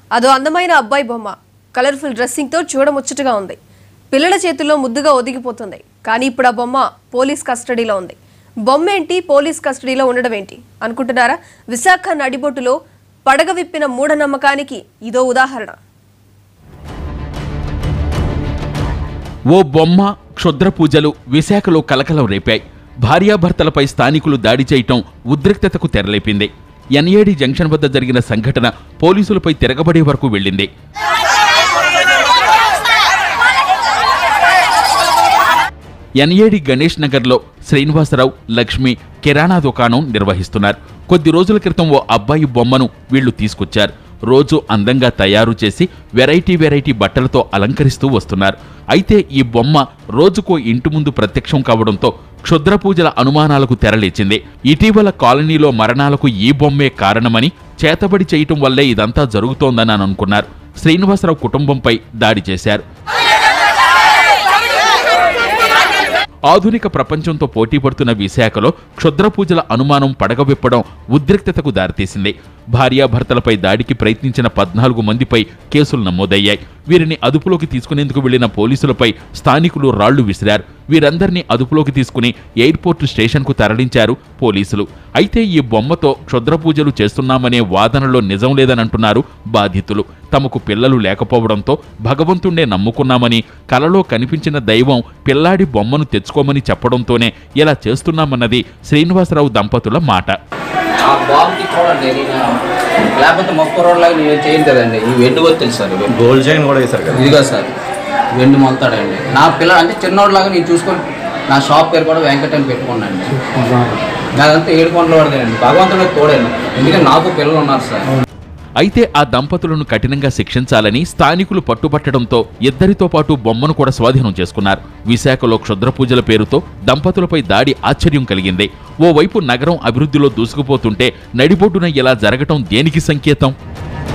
అదో అందమైన అబ్బాయి బొమ్మ కలర్ఫుల్ డ్రెస్సింగ్తో చూడముచ్చటగా ఉంది పిల్లల చేతుల్లో ముద్దుగా ఒదిగిపోతుంది కానీ ఇప్పుడు ఆ బొమ్మ పోలీస్ కస్టడీలో ఉంది బొమ్మ ఏంటి పోలీస్ కస్టడీలో ఉండడం ఏంటి అనుకుంటున్నారా విశాఖ నడిబొట్టులో పడగ విప్పిన మూఢనమ్మకానికి ఇదో ఉదాహరణ ఓ బొమ్మ క్షుద్ర పూజలు విశాఖలో కలకలం రేపాయి భార్యాభర్తలపై స్థానికులు దాడి చేయటం ఉద్రిక్తతకు తెరలేపింది ఎన్ఏడి జంక్షన్ వద్ద జరిగిన సంఘటన పోలీసులపై తిరగబడే వరకు వెళ్ళింది ఎన్ఏడి గణేష్ నగర్లో శ్రీనివాసరావు లక్ష్మి కిరాణా దుకాణం నిర్వహిస్తున్నారు కొద్ది రోజుల క్రితం ఓ అబ్బాయి బొమ్మను వీళ్లు తీసుకొచ్చారు రోజు అందంగా తయారు చేసి వెరైటీ వెరైటీ బట్టలతో అలంకరిస్తూ వస్తున్నారు అయితే ఈ బొమ్మ రోజుకో ఇంటి ముందు ప్రత్యక్షం కావడంతో క్షుద్ర పూజల అనుమానాలకు తెరలేచింది ఇటీవల కాలనీలో మరణాలకు ఈ బొమ్మే కారణమని చేతబడి చేయటం వల్లే ఇదంతా జరుగుతోందని అనుకున్నారు శ్రీనివాసరావు కుటుంబంపై దాడి చేశారు ఆధునిక ప్రపంచంతో పోటీ పడుతున్న విశాఖలో క్షుద్ర పూజల అనుమానం పడగవిప్పడం ఉద్రిక్తతకు దారితీసింది భార్యాభర్తలపై దాడికి ప్రయత్నించిన పద్నాలుగు మందిపై కేసులు నమోదయ్యాయి వీరిని అదుపులోకి తీసుకునేందుకు వెళ్లిన పోలీసులపై స్థానికులు రాళ్లు విసిరారు వీరందరినీ అదుపులోకి తీసుకుని ఎయిర్పోర్టు స్టేషన్కు తరలించారు పోలీసులు అయితే ఈ బొమ్మతో క్షుద్ర పూజలు చేస్తున్నామనే వాదనలో నిజం లేదనంటున్నారు బాధితులు తమకు పిల్లలు లేకపోవడంతో భగవంతుణ్ణే నమ్ముకున్నామని కలలో కనిపించిన దైవం పిల్లాడి బొమ్మను తెచ్చుకోమని చెప్పడంతోనే ఇలా చేస్తున్నామన్నది శ్రీనివాసరావు దంపతుల మాట ఆ బాబుకి చూడండి నేను లేకపోతే ముప్పై రోజులాగా నేను చేయను కదండి ఈ వెండి తెలుసు సార్ ఇవి. గోల్డ్ చైన్ కూడా వేశారు కదా ఇదిగో సార్ వెండి మొలతాడండి నా పిల్ల అంటే చిన్నోడిలాగా నేను చూసుకొని నా షాప్ పేరు కూడా వెంకట అని పెట్టుకున్నాండి నాదంతా ఏడుకొండలో పడదండి భగవంతుడు తోడండి ఎందుకంటే నాకు పిల్లలు ఉన్నారు సార్ అయితే ఆ దంపతులను కఠినంగా శిక్షించాలని స్థానికులు పట్టుబట్టడంతో ఇద్దరితో పాటు బొమ్మను కూడా స్వాధీనం చేసుకున్నారు విశాఖలో క్షుద్ర పూజల పేరుతో దంపతులపై దాడి ఆశ్చర్యం కలిగింది ఓవైపు నగరం అభివృద్ధిలో దూసుకుపోతుంటే నడిబొడ్డున ఇలా జరగటం దేనికి సంకేతం